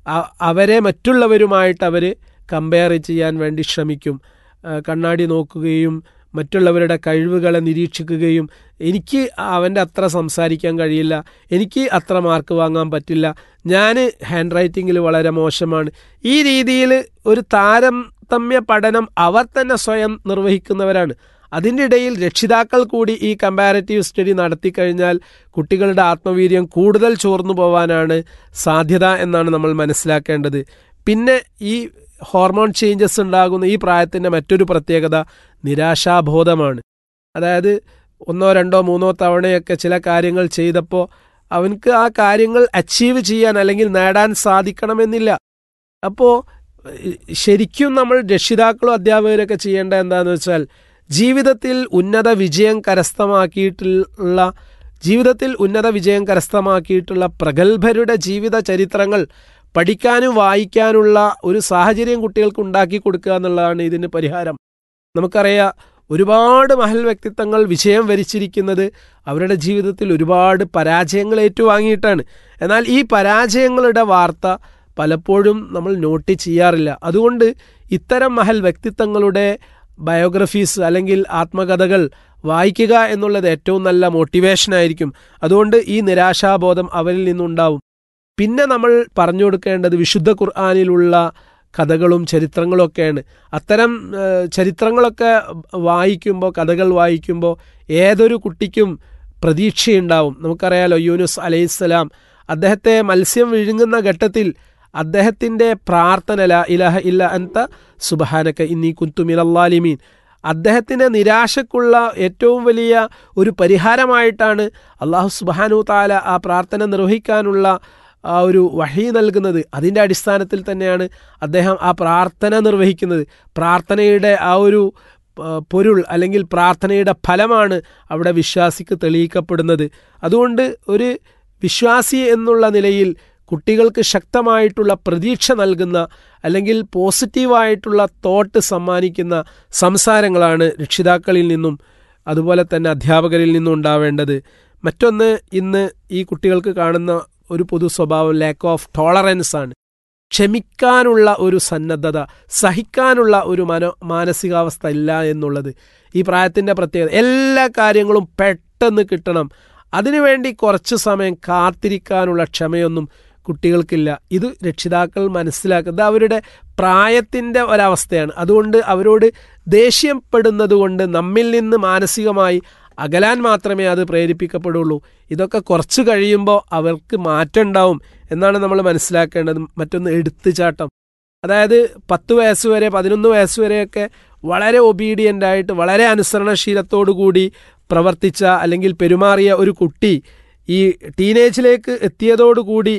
അവരെ മറ്റുള്ളവരുമായിട്ട് അവർ കമ്പയർ ചെയ്യാൻ വേണ്ടി ശ്രമിക്കും ആ, കണ്ണാടി നോക്കുകയും മറ്റുള്ളവരുടെ കഴിവുകളെ നിരീക്ഷിക്കുകയും എനിക്ക് അവൻ്റെ അത്ര സംസാരിക്കാൻ കഴിയില്ല എനിക്ക് അത്ര മാർക്ക് വാങ്ങാൻ പറ്റില്ല ഞാൻ ഹാൻഡ് റൈറ്റിങ്ങിൽ വളരെ മോശമാണ് ഈ രീതിയിൽ ഒരു താരതമ്യ പഠനം അവർ തന്നെ സ്വയം നിർവഹിക്കുന്നവരാണ് അതിൻ്റെ ഇടയിൽ രക്ഷിതാക്കൾ കൂടി ഈ കമ്പാരറ്റീവ് സ്റ്റഡി നടത്തിക്കഴിഞ്ഞാൽ കുട്ടികളുടെ ആത്മവീര്യം കൂടുതൽ ചോർന്നു പോവാനാണ് സാധ്യത എന്നാണ് നമ്മൾ മനസ്സിലാക്കേണ്ടത് പിന്നെ ഈ ഹോർമോൺ ചേഞ്ചസ് ഉണ്ടാകുന്ന ഈ പ്രായത്തിൻ്റെ മറ്റൊരു പ്രത്യേകത നിരാശാബോധമാണ് അതായത് ഒന്നോ രണ്ടോ മൂന്നോ തവണയൊക്കെ ചില കാര്യങ്ങൾ ചെയ്തപ്പോൾ അവൻക്ക് ആ കാര്യങ്ങൾ അച്ചീവ് ചെയ്യാൻ അല്ലെങ്കിൽ നേടാൻ സാധിക്കണമെന്നില്ല അപ്പോൾ ശരിക്കും നമ്മൾ രക്ഷിതാക്കളും അധ്യാപകരൊക്കെ ചെയ്യേണ്ട എന്താണെന്ന് വെച്ചാൽ ജീവിതത്തിൽ ഉന്നത വിജയം കരസ്ഥമാക്കിയിട്ടുള്ള ജീവിതത്തിൽ ഉന്നത വിജയം കരസ്ഥമാക്കിയിട്ടുള്ള പ്രഗത്ഭരുടെ ജീവിത ചരിത്രങ്ങൾ പഠിക്കാനും വായിക്കാനുള്ള ഒരു സാഹചര്യം കുട്ടികൾക്ക് ഉണ്ടാക്കി കൊടുക്കുക എന്നുള്ളതാണ് ഇതിന് പരിഹാരം നമുക്കറിയാം ഒരുപാട് മഹൽ വ്യക്തിത്വങ്ങൾ വിജയം വരിച്ചിരിക്കുന്നത് അവരുടെ ജീവിതത്തിൽ ഒരുപാട് പരാജയങ്ങൾ ഏറ്റുവാങ്ങിയിട്ടാണ് എന്നാൽ ഈ പരാജയങ്ങളുടെ വാർത്ത പലപ്പോഴും നമ്മൾ നോട്ട് ചെയ്യാറില്ല അതുകൊണ്ട് ഇത്തരം മഹൽ വ്യക്തിത്വങ്ങളുടെ ബയോഗ്രഫീസ് അല്ലെങ്കിൽ ആത്മകഥകൾ വായിക്കുക എന്നുള്ളത് ഏറ്റവും നല്ല മോട്ടിവേഷനായിരിക്കും അതുകൊണ്ട് ഈ നിരാശാബോധം അവരിൽ നിന്നുണ്ടാവും പിന്നെ നമ്മൾ പറഞ്ഞു കൊടുക്കേണ്ടത് വിശുദ്ധ ഖുർആാനിലുള്ള കഥകളും ചരിത്രങ്ങളും ഒക്കെയാണ് അത്തരം ഏഹ്, ചരിത്രങ്ങളൊക്കെ വായിക്കുമ്പോൾ കഥകൾ വായിക്കുമ്പോൾ ഏതൊരു കുട്ടിക്കും പ്രതീക്ഷയുണ്ടാവും നമുക്കറിയാലോ യൂനുസ് അലൈഹിസ്സലാം അദ്ദേഹത്തെ മത്സ്യം വിഴുങ്ങുന്ന ഘട്ടത്തിൽ അദ്ദേഹത്തിൻ്റെ പ്രാർത്ഥന ല ഇലഹ ഇല്ല അൻത സുബഹാനക്ക ഇന്നി കുന്തുമിലല്ലാലിമീൻ അദ്ദേഹത്തിൻ്റെ നിരാശക്കുള്ള ഏറ്റവും വലിയ ഒരു പരിഹാരമായിട്ടാണ് അള്ളാഹു സുബാനു താല ആ പ്രാർത്ഥന നിർവഹിക്കാനുള്ള ആ ഒരു വഴി നൽകുന്നത് അതിൻ്റെ അടിസ്ഥാനത്തിൽ തന്നെയാണ് അദ്ദേഹം ആ പ്രാർത്ഥന നിർവഹിക്കുന്നത് പ്രാർത്ഥനയുടെ ആ ഒരു ആ, പൊരുൾ അല്ലെങ്കിൽ പ്രാർത്ഥനയുടെ ഫലമാണ് അവിടെ വിശ്വാസിക്ക് തെളിയിക്കപ്പെടുന്നത് അതുകൊണ്ട് ഒരു വിശ്വാസി എന്നുള്ള നിലയിൽ കുട്ടികൾക്ക് ശക്തമായിട്ടുള്ള പ്രതീക്ഷ നൽകുന്ന അല്ലെങ്കിൽ പോസിറ്റീവായിട്ടുള്ള തോട്ട് സമ്മാനിക്കുന്ന സംസാരങ്ങളാണ് രക്ഷിതാക്കളിൽ നിന്നും അതുപോലെ തന്നെ അധ്യാപകരിൽ നിന്നും ഉണ്ടാവേണ്ടത് മറ്റൊന്ന് ഇന്ന് ഈ കുട്ടികൾക്ക് കാണുന്ന ഒരു പൊതു സ്വഭാവം ലാക്ക് ഓഫ് ടോളറൻസ് ആണ് ക്ഷമിക്കാനുള്ള ഒരു സന്നദ്ധത സഹിക്കാനുള്ള ഒരു മനോ മാനസികാവസ്ഥ ഇല്ല എന്നുള്ളത് ഈ പ്രായത്തിൻ്റെ പ്രത്യേകത എല്ലാ കാര്യങ്ങളും പെട്ടെന്ന് കിട്ടണം അതിനുവേണ്ടി കുറച്ച് സമയം കാത്തിരിക്കാനുള്ള ക്ഷമയൊന്നും കുട്ടികൾക്കില്ല ഇത് രക്ഷിതാക്കൾ മനസ്സിലാക്കുന്നത് അവരുടെ പ്രായത്തിൻ്റെ ഒരവസ്ഥയാണ് അതുകൊണ്ട് അവരോട് ദേഷ്യപ്പെടുന്നത് കൊണ്ട് നമ്മിൽ നിന്ന് മാനസികമായി അകലാൻ മാത്രമേ അത് പ്രേരിപ്പിക്കപ്പെടുള്ളൂ ഇതൊക്കെ കുറച്ച് കഴിയുമ്പോൾ അവർക്ക് മാറ്റം ഉണ്ടാവും എന്നാണ് നമ്മൾ മനസ്സിലാക്കേണ്ടത് മറ്റൊന്ന് എടുത്തുചാട്ടം അതായത് പത്ത് വയസ്സ് വരെ പതിനൊന്ന് വയസ്സ് വരെയൊക്കെ വളരെ ഒബീഡിയൻ്റ് ആയിട്ട് വളരെ അനുസരണശീലത്തോടു കൂടി പ്രവർത്തിച്ച അല്ലെങ്കിൽ പെരുമാറിയ ഒരു കുട്ടി ഈ ടീനേജിലേക്ക് എത്തിയതോടുകൂടി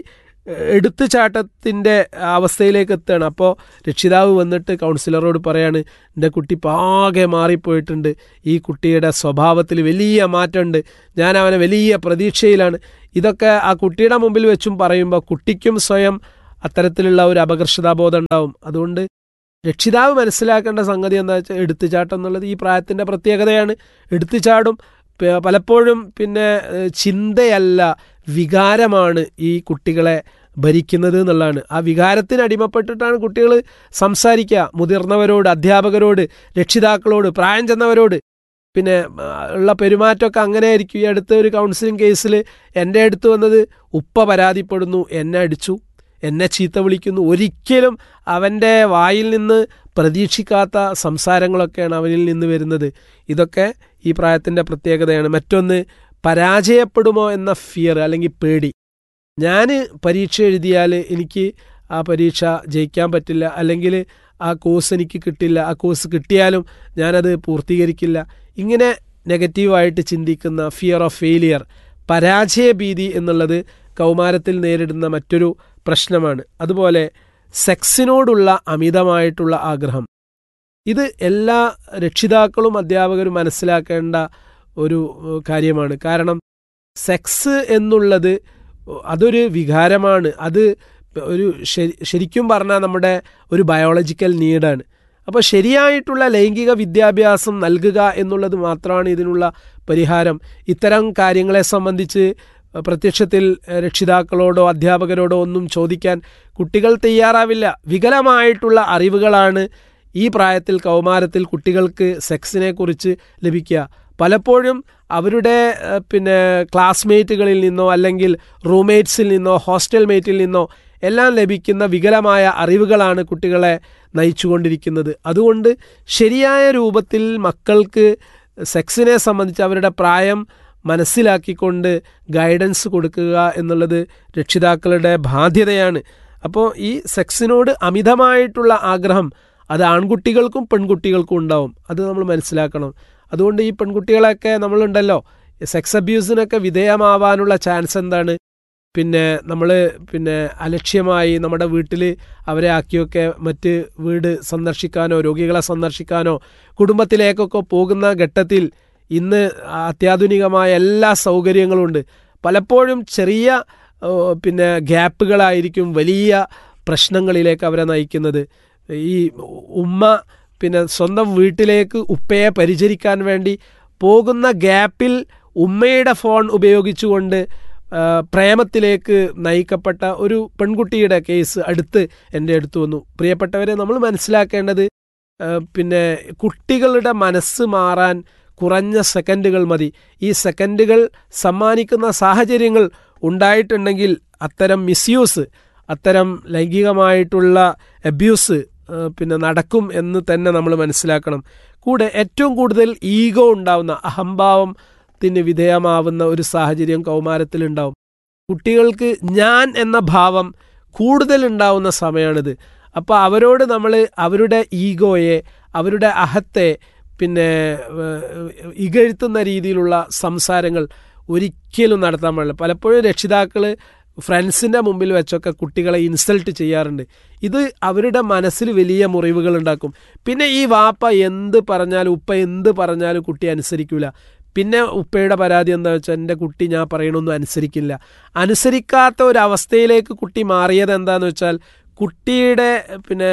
എടുത്തുചാട്ടത്തിൻ്റെ അവസ്ഥയിലേക്ക് എത്തുകയാണ് അപ്പോൾ രക്ഷിതാവ് വന്നിട്ട് കൗൺസിലറോട് പറയാണ് എൻ്റെ കുട്ടി പാകെ മാറിപ്പോയിട്ടുണ്ട് ഈ കുട്ടിയുടെ സ്വഭാവത്തിൽ വലിയ മാറ്റമുണ്ട് ഞാൻ അവനെ വലിയ പ്രതീക്ഷയിലാണ് ഇതൊക്കെ ആ കുട്ടിയുടെ മുമ്പിൽ വെച്ചും പറയുമ്പോൾ കുട്ടിക്കും സ്വയം അത്തരത്തിലുള്ള ഒരു അപകർഷതാബോധം ഉണ്ടാവും അതുകൊണ്ട് രക്ഷിതാവ് മനസ്സിലാക്കേണ്ട സംഗതി എന്താ വെച്ചാൽ എടുത്തുചാട്ടം എന്നുള്ളത് ഈ പ്രായത്തിൻ്റെ പ്രത്യേകതയാണ് എടുത്തുചാടും പ- പലപ്പോഴും പിന്നെ ഏഹ്, ചിന്തയല്ല വികാരമാണ് ഈ കുട്ടികളെ ഭരിക്കുന്നത് എന്നുള്ളതാണ് ആ വികാരത്തിന് അടിമപ്പെട്ടിട്ടാണ് കുട്ടികൾ സംസാരിക്കുക മുതിർന്നവരോട് അധ്യാപകരോട് രക്ഷിതാക്കളോട് പ്രായം ചെന്നവരോട് പിന്നെ ആ, ഉള്ള പെരുമാറ്റമൊക്കെ അങ്ങനെ ആയിരിക്കും ഈ അടുത്ത ഒരു കൗൺസിലിംഗ് കേസിൽ എൻ്റെ അടുത്ത് വന്നത് ഉപ്പ പരാതിപ്പെടുന്നു എന്നെ അടിച്ചു എന്നെ ചീത്ത വിളിക്കുന്നു ഒരിക്കലും അവൻ്റെ വായിൽ നിന്ന് പ്രതീക്ഷിക്കാത്ത സംസാരങ്ങളൊക്കെയാണ് അവനിൽ നിന്ന് വരുന്നത് ഇതൊക്കെ ഈ പ്രായത്തിൻ്റെ പ്രത്യേകതയാണ് മറ്റൊന്ന് പരാജയപ്പെടുമോ എന്ന ഫിയർ അല്ലെങ്കിൽ പേടി ഞാൻ പരീക്ഷ എഴുതിയാൽ എനിക്ക് ആ പരീക്ഷ ജയിക്കാൻ പറ്റില്ല അല്ലെങ്കിൽ ആ കോഴ്സ് എനിക്ക് കിട്ടില്ല ആ കോഴ്സ് കിട്ടിയാലും ഞാനത് പൂർത്തീകരിക്കില്ല ഇങ്ങനെ നെഗറ്റീവായിട്ട് ചിന്തിക്കുന്ന ഫിയർ ഓഫ് ഫെയിലിയർ പരാജയ ഭീതി എന്നുള്ളത് കൗമാരത്തിൽ നേരിടുന്ന മറ്റൊരു പ്രശ്നമാണ് അതുപോലെ സെക്സിനോടുള്ള അമിതമായിട്ടുള്ള ആഗ്രഹം ഇത് എല്ലാ രക്ഷിതാക്കളും അധ്യാപകരും മനസ്സിലാക്കേണ്ട ഒരു ഏഹ്, കാര്യമാണ് കാരണം സെക്സ് എന്നുള്ളത് അതൊരു വികാരമാണ് അത് ഒരു ശരി- ശരിക്കും പറഞ്ഞാൽ നമ്മുടെ ഒരു ബയോളജിക്കൽ നീഡാണ് അപ്പോൾ ശരിയായിട്ടുള്ള ലൈംഗിക വിദ്യാഭ്യാസം നൽകുക എന്നുള്ളത് മാത്രമാണ് ഇതിനുള്ള പരിഹാരം ഇത്തരം കാര്യങ്ങളെ സംബന്ധിച്ച് പ്രത്യക്ഷത്തിൽ എഹ്, രക്ഷിതാക്കളോടോ അധ്യാപകരോടോ ഒന്നും ചോദിക്കാൻ കുട്ടികൾ തയ്യാറാവില്ല വികലമായിട്ടുള്ള അറിവുകളാണ് ഈ പ്രായത്തിൽ കൗമാരത്തിൽ കുട്ടികൾക്ക് സെക്സിനെ കുറിച്ച് ലഭിക്കുക പലപ്പോഴും അവരുടെ ഏഹ്, പിന്നെ ക്ലാസ്മേറ്റുകളിൽ നിന്നോ അല്ലെങ്കിൽ റൂംമേറ്റ്സിൽ നിന്നോ ഹോസ്റ്റൽ മേറ്റിൽ നിന്നോ എല്ലാം ലഭിക്കുന്ന വികലമായ അറിവുകളാണ് കുട്ടികളെ നയിച്ചുകൊണ്ടിരിക്കുന്നത് അതുകൊണ്ട് ശരിയായ രൂപത്തിൽ മക്കൾക്ക് സെക്സിനെ സംബന്ധിച്ച് അവരുടെ പ്രായം മനസ്സിലാക്കിക്കൊണ്ട് ഗൈഡൻസ് കൊടുക്കുക എന്നുള്ളത് രക്ഷിതാക്കളുടെ ബാധ്യതയാണ് അപ്പോൾ ഈ സെക്സിനോട് അമിതമായിട്ടുള്ള ആഗ്രഹം അത് ആൺകുട്ടികൾക്കും പെൺകുട്ടികൾക്കും ഉണ്ടാവും അത് നമ്മൾ മനസ്സിലാക്കണം അതുകൊണ്ട് ഈ പെൺകുട്ടികളൊക്കെ നമ്മളുണ്ടല്ലോ സെക്സ് അബ്യൂസിനൊക്കെ വിധേയമാവാനുള്ള ചാൻസ് എന്താണ് പിന്നെ നമ്മൾ പിന്നെ അലക്ഷ്യമായി നമ്മുടെ വീട്ടിൽ അവരെ ആക്കിയൊക്കെ മറ്റ് വീട് സന്ദർശിക്കാനോ രോഗികളെ സന്ദർശിക്കാനോ കുടുംബത്തിലേക്കൊക്കെ പോകുന്ന ഘട്ടത്തിൽ ഇന്ന് അത്യാധുനികമായ എല്ലാ സൗകര്യങ്ങളും ഉണ്ട് പലപ്പോഴും ചെറിയ ഓ, പിന്നെ ഗ്യാപ്പുകളായിരിക്കും വലിയ പ്രശ്നങ്ങളിലേക്ക് അവരെ നയിക്കുന്നത് ഈ ഉമ്മ പിന്നെ സ്വന്തം വീട്ടിലേക്ക് ഉപ്പയെ പരിചരിക്കാൻ വേണ്ടി പോകുന്ന ഗ്യാപ്പിൽ ഉമ്മയുടെ ഫോൺ ഉപയോഗിച്ചുകൊണ്ട് ആ, പ്രേമത്തിലേക്ക് നയിക്കപ്പെട്ട ഒരു പെൺകുട്ടിയുടെ കേസ് അടുത്ത് എൻ്റെ അടുത്ത് വന്നു പ്രിയപ്പെട്ടവരെ നമ്മൾ മനസ്സിലാക്കേണ്ടത് ആ, പിന്നെ കുട്ടികളുടെ മനസ്സ് മാറാൻ കുറഞ്ഞ സെക്കൻഡുകൾ മതി ഈ സെക്കൻഡുകൾ സമ്മാനിക്കുന്ന സാഹചര്യങ്ങൾ ഉണ്ടായിട്ടുണ്ടെങ്കിൽ അത്തരം മിസ്യൂസ് അത്തരം ലൈംഗികമായിട്ടുള്ള അബ്യൂസ് ആ, പിന്നെ നടക്കും എന്ന് തന്നെ നമ്മൾ മനസ്സിലാക്കണം കൂടെ ഏറ്റവും കൂടുതൽ ഈഗോ ഉണ്ടാവുന്ന അഹംഭാവത്തിന് വിധേയമാവുന്ന ഒരു സാഹചര്യം കൗമാരത്തിലുണ്ടാവും കുട്ടികൾക്ക് ഞാൻ എന്ന ഭാവം കൂടുതൽ ഉണ്ടാവുന്ന സമയമാണിത് അപ്പോൾ അവരോട് നമ്മൾ അവരുടെ ഈഗോയെ അവരുടെ അഹത്തെ പിന്നെ ഏഹ്, ഇകഴ്ത്തുന്ന രീതിയിലുള്ള സംസാരങ്ങൾ ഒരിക്കലും നടത്താൻ പാടില്ല പലപ്പോഴും രക്ഷിതാക്കൾ ഫ്രണ്ട്സിൻ്റെ മുമ്പിൽ വെച്ചൊക്കെ കുട്ടികളെ ഇൻസൾട്ട് ചെയ്യാറുണ്ട് ഇത് അവരുടെ മനസ്സിൽ വലിയ മുറിവുകൾ ഉണ്ടാക്കും പിന്നെ ഈ വാപ്പ എന്ത് പറഞ്ഞാലും ഉപ്പ എന്ത് പറഞ്ഞാലും കുട്ടി അനുസരിക്കില്ല പിന്നെ ഉപ്പയുടെ പരാതി എന്താ വെച്ചാൽ എൻ്റെ കുട്ടി ഞാൻ പറയണമൊന്നും അനുസരിക്കില്ല അനുസരിക്കാത്ത ഒരു അവസ്ഥയിലേക്ക് കുട്ടി മാറിയത് എന്താന്ന് വെച്ചാൽ കുട്ടിയുടെ പിന്നെ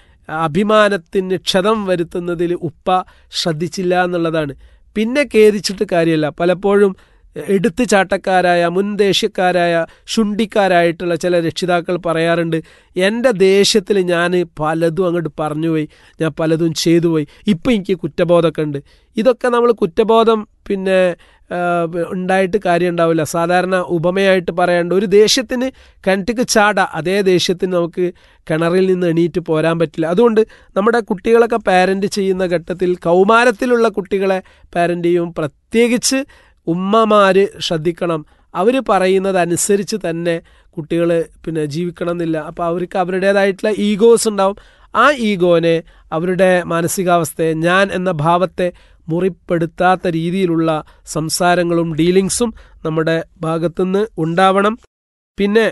അഭിമാനത്തിന് ക്ഷതം വരുത്തുന്നതിൽ ഉപ്പ ശ്രദ്ധിച്ചില്ല എന്നുള്ളതാണ് പിന്നെ ഖേദിച്ചിട്ട് കാര്യമില്ല പലപ്പോഴും എടുത്തു ചാട്ടക്കാരായ മുൻ ദേഷ്യക്കാരായ ശുണ്ടിക്കാരായിട്ടുള്ള ചില രക്ഷിതാക്കൾ പറയാറുണ്ട് എൻ്റെ ദേഷ്യത്തിൽ ഞാൻ പലതും അങ്ങോട്ട് പറഞ്ഞുപോയി ഞാൻ പലതും ചെയ്തു പോയി ഇപ്പം എനിക്ക് കുറ്റബോധമൊക്കെ ഉണ്ട് ഇതൊക്കെ നമ്മൾ കുറ്റബോധം പിന്നെ ആ, ഉണ്ടായിട്ട് കാര്യം ഉണ്ടാവില്ല സാധാരണ ഉപമയായിട്ട് പറയാണ്ട് ഒരു ദേഷ്യത്തിന് കിണറ്റിക്ക് ചാട അതേ ദേഷ്യത്തിന് നമുക്ക് കിണറിൽ നിന്ന് എണീറ്റ് പോരാൻ പറ്റില്ല അതുകൊണ്ട് നമ്മുടെ കുട്ടികളൊക്കെ പാരൻ്റ് ചെയ്യുന്ന ഘട്ടത്തിൽ കൗമാരത്തിലുള്ള കുട്ടികളെ പാരൻ്റ് ചെയ്യും പ്രത്യേകിച്ച് ഉമ്മമാര് ശ്രദ്ധിക്കണം അവർ പറയുന്നത് അനുസരിച്ച് തന്നെ കുട്ടികൾ പിന്നെ ജീവിക്കണം എന്നില്ല അപ്പോൾ അവർക്ക് അവരുടേതായിട്ടുള്ള ഈഗോസ് ഉണ്ടാവും ആ ഈഗോനെ അവരുടെ മാനസികാവസ്ഥയെ ഞാൻ എന്ന ഭാവത്തെ മുറിപ്പെടുത്താത്ത രീതിയിലുള്ള സംസാരങ്ങളും ഡീലിങ്സും നമ്മുടെ ഭാഗത്തുനിന്ന് ഉണ്ടാവണം പിന്നെ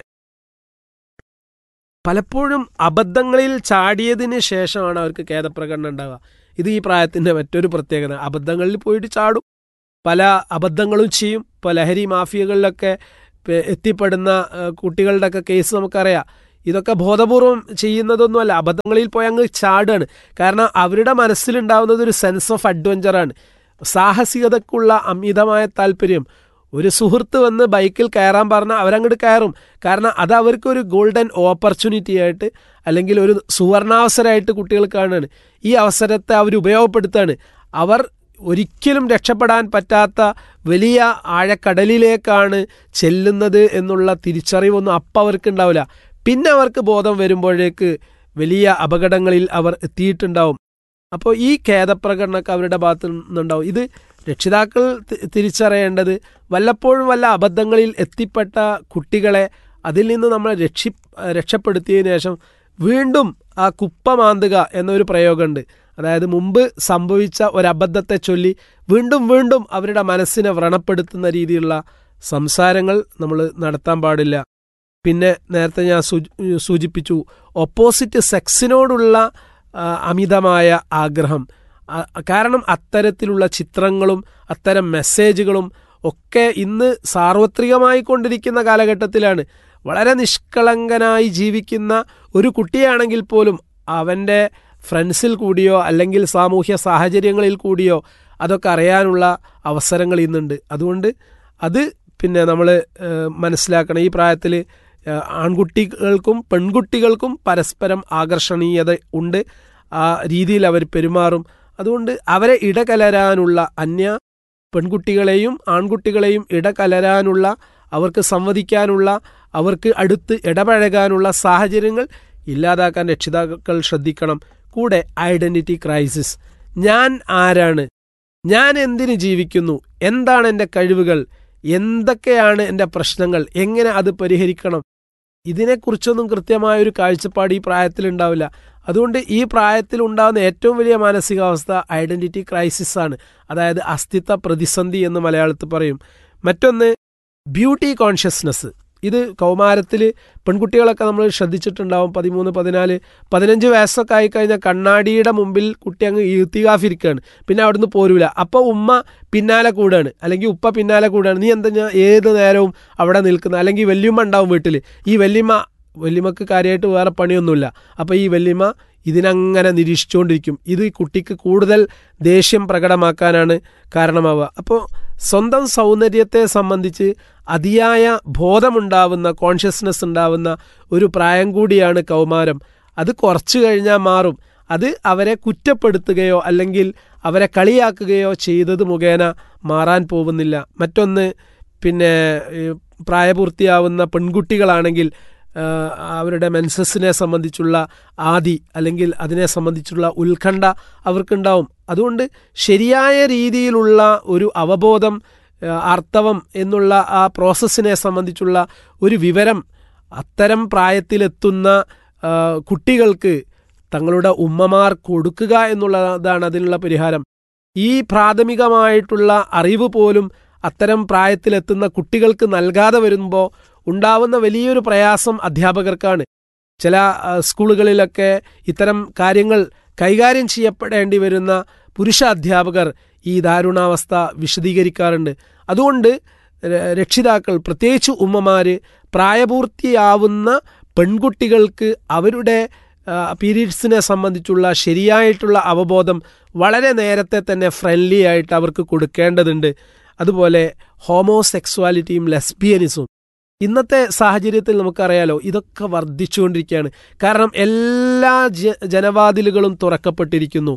പലപ്പോഴും അബദ്ധങ്ങളിൽ ചാടിയതിന് ശേഷമാണ് അവർക്ക് ഖേദപ്രകടനം ഉണ്ടാവുക ഇത് ഈ പ്രായത്തിൻ്റെ മറ്റൊരു പ്രത്യേകത അബദ്ധങ്ങളിൽ പോയിട്ട് ചാടും പല അബദ്ധങ്ങളും ചെയ്യും ഇപ്പോൾ ലഹരി മാഫിയകളിലൊക്കെ പെ- എത്തിപ്പെടുന്ന ആ, കുട്ടികളുടെയൊക്കെ കേസ് നമുക്കറിയാം ഇതൊക്കെ ബോധപൂർവം ചെയ്യുന്നതൊന്നുമല്ല അബദ്ധങ്ങളിൽ പോയി അങ്ങ് ചാടുകയാണ് കാരണം അവരുടെ മനസ്സിലുണ്ടാവുന്നത് ഒരു സെൻസ് ഓഫ് അഡ്വഞ്ചറാണ് സാഹസികതക്കുള്ള അമിതമായ താല്പര്യം ഒരു സുഹൃത്ത് വന്ന് ബൈക്കിൽ കയറാൻ പറഞ്ഞാൽ അവരങ്ങോട്ട് കയറും കാരണം അത് അവർക്കൊരു ഗോൾഡൻ ഓപ്പർച്യൂണിറ്റി ആയിട്ട് അല്ലെങ്കിൽ ഒരു സുവർണാവസരമായിട്ട് കുട്ടികൾ കാണുകയാണ് ഈ അവസരത്തെ അവർ ഉപയോഗപ്പെടുത്തുകയാണ് അവർ ഒരിക്കലും രക്ഷപ്പെടാൻ പറ്റാത്ത വലിയ ആഴക്കടലിലേക്കാണ് ചെല്ലുന്നത് എന്നുള്ള തിരിച്ചറിവൊന്നും അപ്പം അവർക്ക് ഉണ്ടാവില്ല പിന്നെ അവർക്ക് ബോധം വരുമ്പോഴേക്ക് വലിയ അപകടങ്ങളിൽ അവർ എത്തിയിട്ടുണ്ടാവും അപ്പോൾ ഈ ഖേദപ്രകടനമൊക്കെ അവരുടെ ഭാഗത്ത് നിന്നുണ്ടാവും ഇത് രക്ഷിതാക്കൾ തി- തിരിച്ചറിയേണ്ടത് വല്ലപ്പോഴും വല്ല അബദ്ധങ്ങളിൽ എത്തിപ്പെട്ട കുട്ടികളെ അതിൽ നിന്ന് നമ്മൾ രക്ഷി രക്ഷപ്പെടുത്തിയതിനു ശേഷം വീണ്ടും ആ കുപ്പ മാന്തുക എന്നൊരു പ്രയോഗമുണ്ട് അതായത് മുമ്പ് സംഭവിച്ച ഒരബദ്ധത്തെ ചൊല്ലി വീണ്ടും വീണ്ടും അവരുടെ മനസ്സിനെ വ്രണപ്പെടുത്തുന്ന രീതിയിലുള്ള സംസാരങ്ങൾ നമ്മൾ നടത്താൻ പാടില്ല പിന്നെ നേരത്തെ ഞാൻ സൂചി- സൂചിപ്പിച്ചു ഓപ്പോസിറ്റ് സെക്സിനോടുള്ള ആ, അമിതമായ ആഗ്രഹം ആ, കാരണം അത്തരത്തിലുള്ള ചിത്രങ്ങളും അത്തരം മെസ്സേജുകളും ഒക്കെ ഇന്ന് സാർവത്രികമായി കൊണ്ടിരിക്കുന്ന കാലഘട്ടത്തിലാണ് വളരെ നിഷ്കളങ്കനായി ജീവിക്കുന്ന ഒരു കുട്ടിയാണെങ്കിൽ പോലും അവൻ്റെ ഫ്രണ്ട്സിൽ കൂടിയോ അല്ലെങ്കിൽ സാമൂഹ്യ സാഹചര്യങ്ങളിൽ കൂടിയോ അതൊക്കെ അറിയാനുള്ള അവസരങ്ങൾ ഇന്നുണ്ട് അതുകൊണ്ട് അത് പിന്നെ നമ്മൾ മനസ്സിലാക്കണം ഈ പ്രായത്തിൽ ആൺകുട്ടികൾക്കും പെൺകുട്ടികൾക്കും പരസ്പരം ആകർഷണീയത ഉണ്ട് ആ രീതിയിൽ അവർ പെരുമാറും അതുകൊണ്ട് അവരെ ഇടകലരാനുള്ള അന്യ പെൺകുട്ടികളെയും ആൺകുട്ടികളെയും ഇടകലരാനുള്ള അവർക്ക് സംവദിക്കാനുള്ള അവർക്ക് അടുത്ത് ഇടപഴകാനുള്ള സാഹചര്യങ്ങൾ ഇല്ലാതാക്കാൻ രക്ഷിതാക്കൾ ശ്രദ്ധിക്കണം കൂടെ ഐഡന്റിറ്റി ക്രൈസിസ് ഞാൻ ആരാണ് ഞാൻ എന്തിന് ജീവിക്കുന്നു എന്താണ് എൻ്റെ കഴിവുകൾ എന്തൊക്കെയാണ് എൻ്റെ പ്രശ്നങ്ങൾ എങ്ങനെ അത് പരിഹരിക്കണം ഇതിനെക്കുറിച്ചൊന്നും കൃത്യമായ ഒരു കാഴ്ചപ്പാട് ഈ പ്രായത്തിൽ ഉണ്ടാവില്ല അതുകൊണ്ട് ഈ പ്രായത്തിൽ ഉണ്ടാകുന്ന ഏറ്റവും വലിയ മാനസികാവസ്ഥ ഐഡന്റിറ്റി ക്രൈസിസ് ആണ് അതായത് അസ്തിത്വ പ്രതിസന്ധി എന്ന് മലയാളത്തിൽ പറയും മറ്റൊന്ന് ബ്യൂട്ടി കോൺഷ്യസ്നസ് ഇത് കൗമാരത്തിൽ പെൺകുട്ടികളൊക്കെ നമ്മൾ ശ്രദ്ധിച്ചിട്ടുണ്ടാവും പതിമൂന്ന് പതിനാല് പതിനഞ്ച് വയസ്സൊക്കെ ആയിക്കഴിഞ്ഞാൽ കണ്ണാടിയുടെ മുമ്പിൽ കുട്ടി അങ്ങ് ഈർത്തികാഫിരിക്കുകയാണ് പിന്നെ അവിടുന്ന് പോരൂല അപ്പോൾ ഉമ്മ പിന്നാലെ കൂടാണ് അല്ലെങ്കിൽ ഉപ്പ പിന്നാലെ കൂടാണ് നീ എന്താ ഞാൻ ഏത് നേരവും അവിടെ നിൽക്കുന്ന അല്ലെങ്കിൽ വല്യമ്മ ഉണ്ടാവും വീട്ടിൽ ഈ വല്യമ്മ വല്യമ്മക്ക് കാര്യമായിട്ട് വേറെ പണിയൊന്നുമില്ല അപ്പോൾ ഈ വല്യമ്മ ഇതിനങ്ങനെ നിരീക്ഷിച്ചുകൊണ്ടിരിക്കും ഇത് ഈ കുട്ടിക്ക് കൂടുതൽ ദേഷ്യം പ്രകടമാക്കാനാണ് കാരണമാവുക അപ്പോൾ സ്വന്തം സൗന്ദര്യത്തെ സംബന്ധിച്ച് അതിയായ ബോധമുണ്ടാവുന്ന കോൺഷ്യസ്നെസ് ഉണ്ടാവുന്ന ഒരു പ്രായം കൂടിയാണ് കൗമാരം അത് കുറച്ചു കഴിഞ്ഞാൽ മാറും അത് അവരെ കുറ്റപ്പെടുത്തുകയോ അല്ലെങ്കിൽ അവരെ കളിയാക്കുകയോ ചെയ്തത് മുഖേന മാറാൻ പോകുന്നില്ല മറ്റൊന്ന് പിന്നെ ഈ പ്രായപൂർത്തിയാവുന്ന പെൺകുട്ടികളാണെങ്കിൽ ആ, അവരുടെ മെൻസസിനെ സംബന്ധിച്ചുള്ള ആദി അല്ലെങ്കിൽ അതിനെ സംബന്ധിച്ചുള്ള ഉത്കണ്ഠ അവർക്കുണ്ടാവും അതുകൊണ്ട് ശരിയായ രീതിയിലുള്ള ഒരു അവബോധം ആ, ആർത്തവം എന്നുള്ള ആ പ്രോസസ്സിനെ സംബന്ധിച്ചുള്ള ഒരു വിവരം അത്തരം പ്രായത്തിലെത്തുന്ന ആ, കുട്ടികൾക്ക് തങ്ങളുടെ ഉമ്മമാർ കൊടുക്കുക എന്നുള്ളതാണ് അതിനുള്ള പരിഹാരം ഈ പ്രാഥമികമായിട്ടുള്ള അറിവ് പോലും അത്തരം പ്രായത്തിലെത്തുന്ന കുട്ടികൾക്ക് നൽകാതെ വരുമ്പോൾ ഉണ്ടാവുന്ന വലിയൊരു പ്രയാസം അധ്യാപകർക്കാണ് ചില ആ, സ്കൂളുകളിലൊക്കെ ഇത്തരം കാര്യങ്ങൾ കൈകാര്യം ചെയ്യപ്പെടേണ്ടി വരുന്ന പുരുഷ അധ്യാപകർ ഈ ദാരുണാവസ്ഥ വിശദീകരിക്കാറുണ്ട് അതുകൊണ്ട് ര- രക്ഷിതാക്കൾ പ്രത്യേകിച്ച് ഉമ്മമാര് പ്രായപൂർത്തിയാവുന്ന പെൺകുട്ടികൾക്ക് അവരുടെ പീരീഡ്സിനെ സംബന്ധിച്ചുള്ള ശരിയായിട്ടുള്ള അവബോധം വളരെ നേരത്തെ തന്നെ ഫ്രണ്ട്ലി ആയിട്ട് അവർക്ക് കൊടുക്കേണ്ടതുണ്ട് അതുപോലെ ഹോമോസെക്സ്വാലിറ്റിയും ലെസ്ബിയനിസും ഇന്നത്തെ സാഹചര്യത്തിൽ നമുക്കറിയാലോ ഇതൊക്കെ വർദ്ധിച്ചുകൊണ്ടിരിക്കുകയാണ് കാരണം എല്ലാ ജ- ജനവാതിലുകളും തുറക്കപ്പെട്ടിരിക്കുന്നു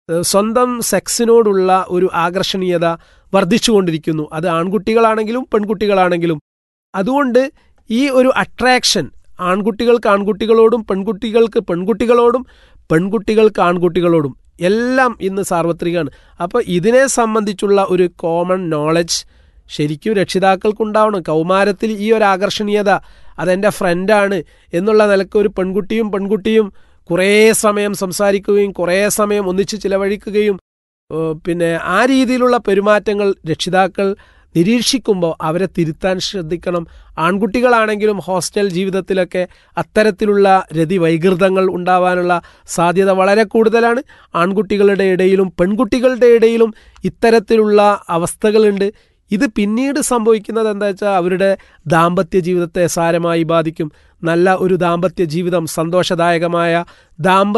ഏഹ് സ്വന്തം സെക്സിനോടുള്ള ഒരു ആകർഷണീയത വർദ്ധിച്ചുകൊണ്ടിരിക്കുന്നു അത് ആൺകുട്ടികളാണെങ്കിലും പെൺകുട്ടികളാണെങ്കിലും അതുകൊണ്ട് ഈ ഒരു അട്രാക്ഷൻ ആൺകുട്ടികൾക്ക് ആൺകുട്ടികളോടും പെൺകുട്ടികൾക്ക് പെൺകുട്ടികളോടും പെൺകുട്ടികൾക്ക് ആൺകുട്ടികളോടും എല്ലാം ഇന്ന് സാർവത്രികമാണ് അപ്പോൾ ഇതിനെ സംബന്ധിച്ചുള്ള ഒരു കോമൺ നോളജ് ശരിക്കും രക്ഷിതാക്കൾക്കുണ്ടാവണം കൗമാരത്തിൽ ഈ ഒരു ആകർഷണീയത അതെൻ്റെ ഫ്രണ്ടാണ് എന്നുള്ള നിലക്ക് ഒരു പെൺകുട്ടിയും പെൺകുട്ടിയും കുറേ സമയം സംസാരിക്കുകയും കുറേ സമയം ഒന്നിച്ച് ചിലവഴിക്കുകയും ഏഹ് പിന്നെ ആ രീതിയിലുള്ള പെരുമാറ്റങ്ങൾ രക്ഷിതാക്കൾ നിരീക്ഷിക്കുമ്പോൾ അവരെ തിരുത്താൻ ശ്രദ്ധിക്കണം ആൺകുട്ടികളാണെങ്കിലും ഹോസ്റ്റൽ ജീവിതത്തിലൊക്കെ അത്തരത്തിലുള്ള രതി വൈകൃതങ്ങൾ ഉണ്ടാവാനുള്ള സാധ്യത വളരെ കൂടുതലാണ് ആൺകുട്ടികളുടെ ഇടയിലും പെൺകുട്ടികളുടെ ഇടയിലും ഇത്തരത്തിലുള്ള അവസ്ഥകളുണ്ട് ഇത് പിന്നീട് സംഭവിക്കുന്നത് എന്താ വെച്ചാൽ അവരുടെ ദാമ്പത്യ ജീവിതത്തെ സാരമായി ബാധിക്കും നല്ല ഒരു ദാമ്പത്യ ജീവിതം സന്തോഷദായകമായ ദാമ്പത്യ